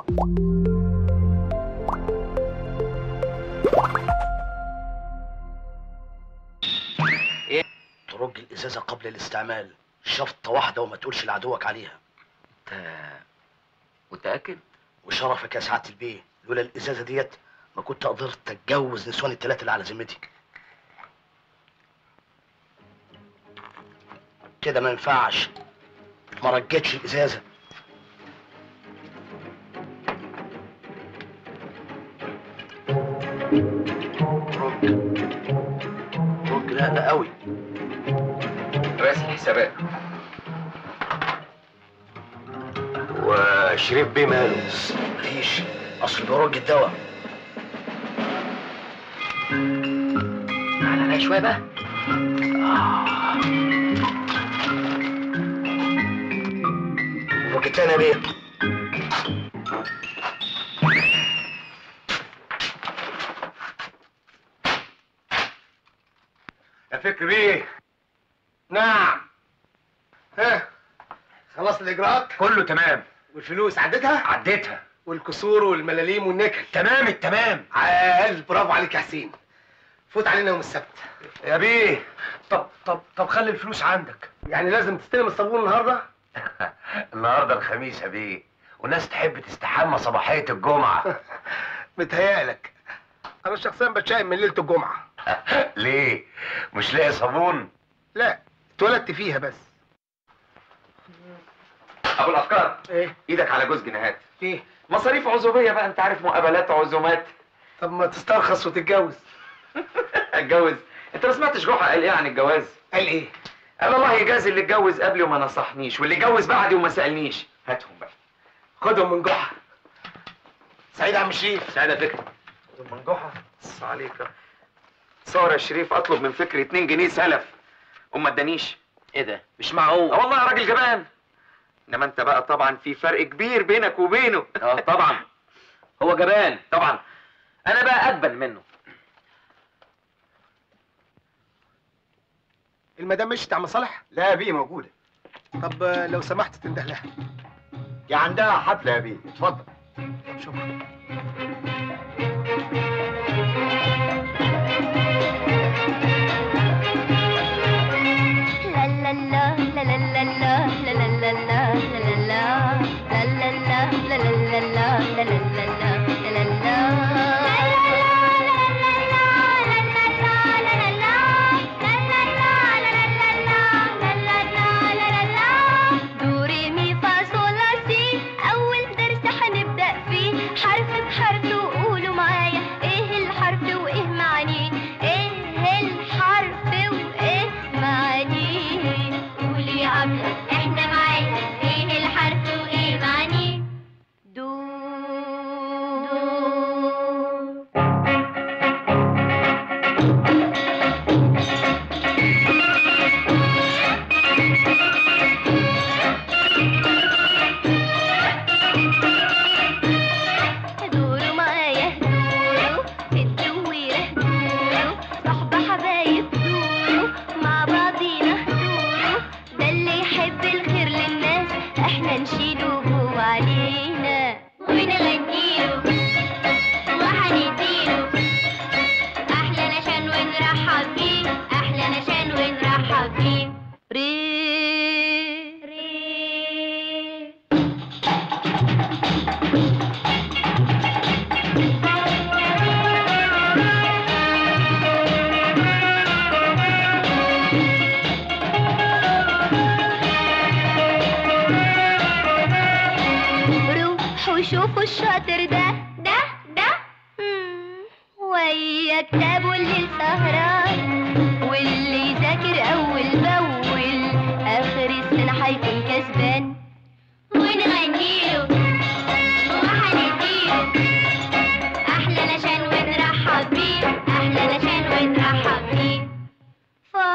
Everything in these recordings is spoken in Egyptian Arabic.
ترج الازازه قبل الاستعمال شفطه واحده وما تقولش لعدوك عليها انت متاكد وشرفك يا سعاده البيه لولا الازازه ديت ما كنت قدرت اتجوز نسوان الثلاثه اللي على ذمتي كده ما ينفعش ما رجتش الازازه رج رج لا لا قوي رئيس الحسابات وشريف بيه ماله مفيش اصل بيرج الدواء على عليا شويه بقى الرج التاني يا بيه يا فكر بيه نعم ها خلاص الاجراءات كله تمام والفلوس عدتها عديتها والكسور والملاليم والنكل تمام التمام عال برافو عليك يا حسين فوت علينا يوم السبت يا بيه طب طب طب خلي الفلوس عندك يعني لازم تستلم الصابون النهارده النهارده الخميس يا بيه والناس تحب تستحمى صباحيه الجمعه متهيألك انا شخصيا بتشائم من ليله الجمعه ليه مش لاقي صابون لا اتولدت فيها بس ابو الافكار ايه ايدك على جوز جنيهات ايه مصاريف عزوبيه بقى انت عارف مقابلات عزومات طب ما تسترخص وتتجوز اتجوز انت ما سمعتش جحا قال ايه عن الجواز قال ايه قال الله يجازي اللي اتجوز قبلي وما نصحنيش واللي اتجوز بعدي وما سالنيش هاتهم بقى خدهم من جحا سعيد عم شريف سعادة فكرة من جحا بص عليك صور يا شريف اطلب من فكري 2 جنيه سلف وما ادانيش ايه ده مش معقول اه والله يا راجل جبان انما انت بقى طبعا في فرق كبير بينك وبينه اه طبعا هو جبان طبعا انا بقى اجبن منه المدام مشيت يا عم صالح لا يا بيه موجوده طب آه، لو سمحت تنده لها يا عندها حفله يا بيه اتفضل طب شكرا دو ري مي فا صول لا سي أول درس هنبدأ فيه حرف بحرف وقولوا معايا إيه الحرف وإيه معانيه إيه الحرف وإيه معانيه قولي يا عبلة إحنا معاك إيه الحرف وإيه معانيه دو دو دوروا معايا دوروا في الدويرة دوروا صحبة حبايب دوروا مع بعضينا دوروا ده اللي يحب الخير للناس احنا نشيله هو علينا ونغنيله وهنديله احلى نشان ونرحب بيه احلى نشان ونرحب بيه ري ري روحوا شوفوا الشاطر ده ده ده مم، ويا كتابه اللي سهران واللي يذاكر اول باول اخر السنه هيكون كسبان ونغنيله وهنديله احلى نشان ونرحب بيه احلى نشان ونرحب بيه فا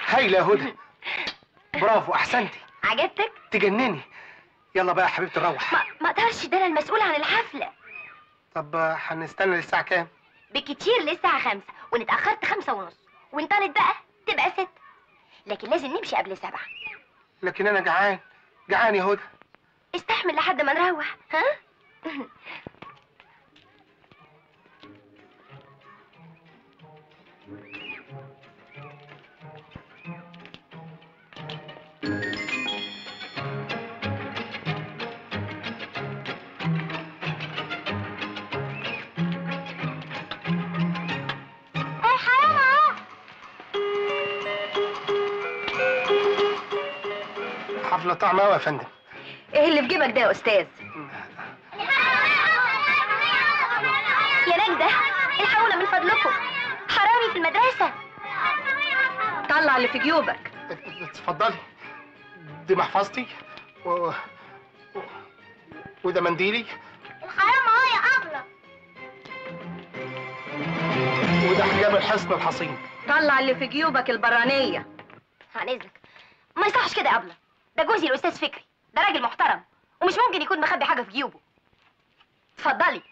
هايله يا هدى برافو احسنتي عجبتك تجنني يلا بقى يا حبيبتي نروح ما ما اقدرش ده انا المسؤول عن الحفله طب آه، هنستنى للساعه كام بالكتير للساعه خمسة وان اتاخرت خمسة ونص وان طالت بقى تبقى ست لكن لازم نمشي قبل سبعة لكن انا جعان جعان يا هدى استحمل لحد ما نروح ها ايه حرام اهو حفله طعمه قوي يا فندم ايه اللي في جيبك ده يا استاذ يا نجدة الحقونا من فضلكم حرامي في المدرسة طلع اللي في جيوبك اتفضلي دي محفظتي و... و... وده منديلي الحرام اهو يا أبلة وده حجاب الحصن الحصين طلع اللي في جيوبك البرانية عن إذنك ما يصحش كده يا أبلة ده جوزي الأستاذ فكري ده راجل محترم ومش ممكن يكون مخبي حاجة في جيوبه اتفضلي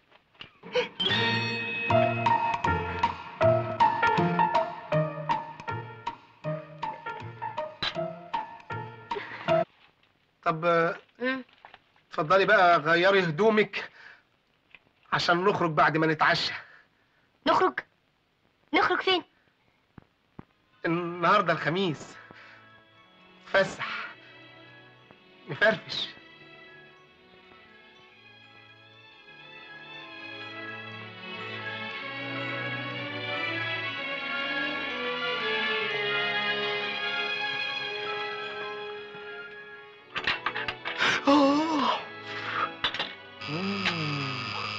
طب آه، مم. اتفضلي بقى غيري هدومك عشان نخرج بعد ما نتعشى نخرج نخرج فين النهارده الخميس فسح نفرفش آه. مم.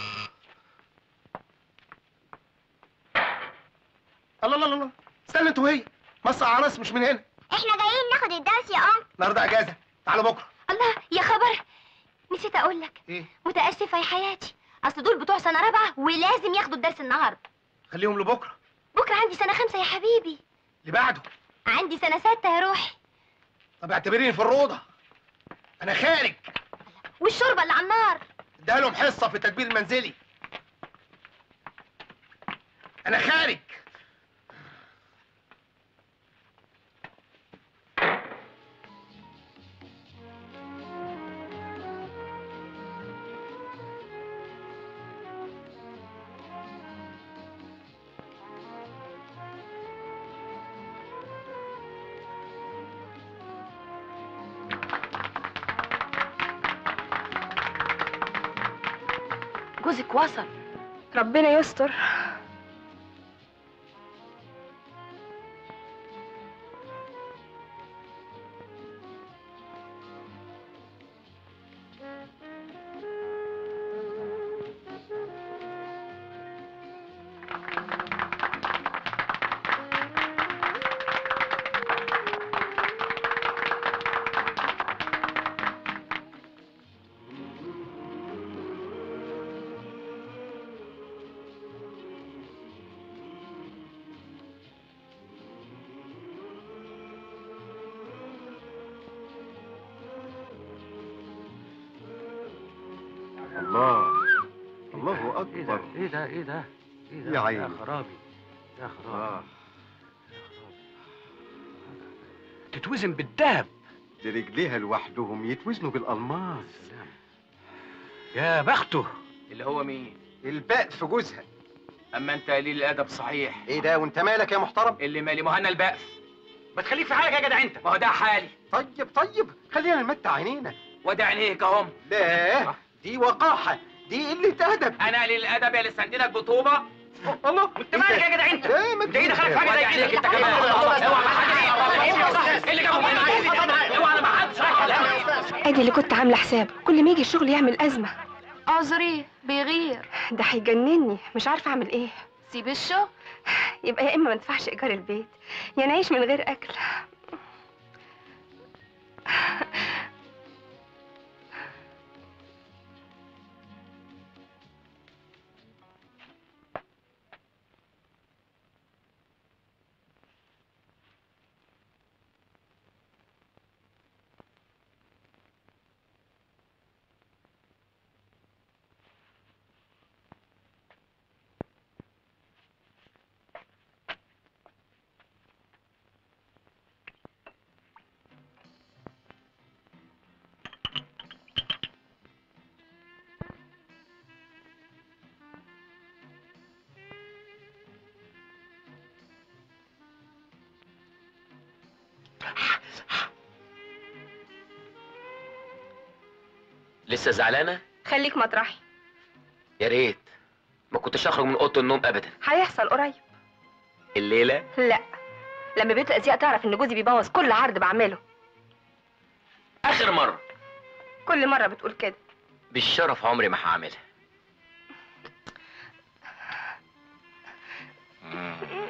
الله الله الله استنى انت وهي مصر عرس مش من هنا احنا جايين ناخد الدرس يا ام النهارده اجازه تعالوا بكره الله يا خبر نسيت اقول لك ايه متاسفه يا حياتي اصل دول بتوع سنه رابعه ولازم ياخدوا الدرس النهارده خليهم لبكره بكره عندي سنه خمسه يا حبيبي اللي بعده عندي سنه سته يا روحي طب اعتبريني في الروضه انا خارج والشوربه اللي على النار اديها لهم حصه في التدبير المنزلي انا خارج جوزك وصل ربنا يستر الله الله ايه ده اكبر ايه ده ايه ده ايه ده يا عيني. يا خرابي يا خرابي آه. تتوزن بالذهب دي رجليها لوحدهم يتوزنوا بالالماس سلام يا بخته اللي هو مين الباء في جوزها اما انت قليل الادب صحيح ايه ده وانت مالك يا محترم اللي مالي مهنا البقف ما تخليك في حالك يا جدع انت ما هو ده حالي طيب طيب خلينا نمتع عينينا وادي عينيك اهم لا دي وقاحه دي قله ادب انا قليل الادب يا لسه عندنا بطوبه الله انت مالك يا جدع انت ايه ما انت ايه دخلك في حاجه وادي زي عينيك كده انت كمان اوعى ما حدش اللي جابه من اوعى انا ما حدش ادي اللي كنت عامله حسابه كل ما يجي الشغل يعمل ازمه اعذريه بيغير ده هيجنني مش عارفه اعمل ايه سيب الشغل يبقى يا اما ما ندفعش ايجار البيت يا نعيش من غير اكل لسه زعلانه خليك مطرحي يا ريت ما كنتش اخرج من اوضه النوم ابدا هيحصل قريب الليله لا لما بيت الازياء تعرف ان جوزي بيبوظ كل عرض بعمله اخر مره كل مره بتقول كده بالشرف عمري ما هعملها